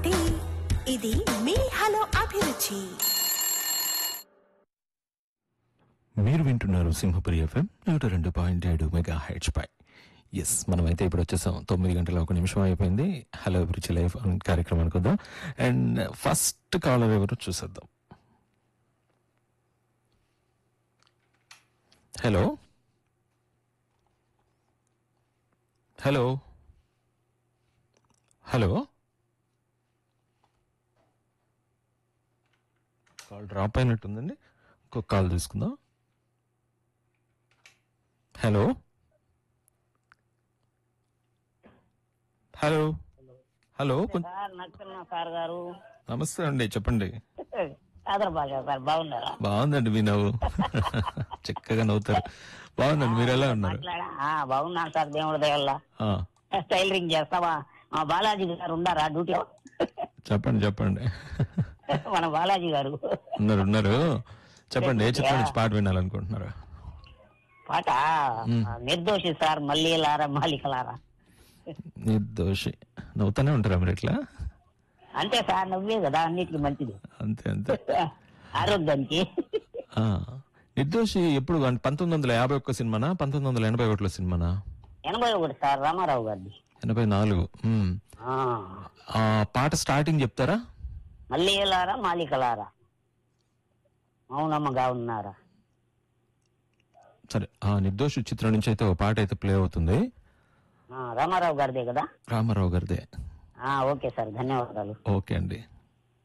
కాబట్టి ఇది మీ హలో అభిరుచి మీరు వింటున్నారు సింహపురి ఎఫ్ఎం నూట రెండు పాయింట్ ఏడు మెగా హెడ్స్ పై ఎస్ మనమైతే ఇప్పుడు వచ్చేసాం తొమ్మిది గంటల ఒక నిమిషం అయిపోయింది హలో అభిరుచి లైఫ్ అనే కార్యక్రమానికి వద్దాం అండ్ ఫస్ట్ కాలర్ ఎవరు చూసేద్దాం hello hello hello call drop అయినట్టుందండి ఇంకొక కాల్ తీసుకుందాం హలో హలో హలో కొం- సార్ నచ్చున్నా సార్ గారు నమస్తే అండి చెప్పండి ఆదర భాష సార్ బాగున్నారా బాగుందండి మీ నవ్వు చక్కగా నవ్వుతారు బాగుందండి మీరు ఎలా ఉన్నారు మాట్లాడా ఆ, బాగున్నాను సార్ దేవుడి దయవల్ల ఆ, టైలరింగ్ చేస్తావా మా బాలాజీ గారు ఉన్నారా డ్యూటీలో చెప్పండి చెప్పండి మన బాలాజీ గారు ఉన్నారు ఉన్నారు చెప్పండి ఏ చిత్రం నుంచి పాట వినాలనుకుంటున్నారు పాట నిర్దోషి సార్ మల్లీలారా మాలికలారా నిర్దోషి నవ్వుతానే ఉంటారా మీరు ఇట్లా అంతే సార్ నవ్వే కదా అన్నిటికీ మంచిది అంతే అంతే ఆరోగ్యానికి ఆ, నిర్దోషి ఎప్పుడు అంటే పంతొమ్మిది వందల యాభై ఒక్క సినిమానా పంతొమ్మిది వందల ఎనభై ఒకటిలో సినిమానా ఎనభై ఒకటి సార్ రామారావు గారిది ఎనభై నాలుగు మ్మ్. ఆ, ఆ పాట స్టార్టింగ్ చెప్తారా మల్లీలారా మాలికలారా అవునమ్మగా ఉన్నారా సరే ఆ నిర్దోషి చిత్రం నుంచి అయితే ఒక పాట అయితే ప్లే అవుతుంది ఆ, రామారావు గారిదే కదా రామారావు గారిదే ఆ, ఓకే సార్ ధన్యవాదాలు ఓకే అండి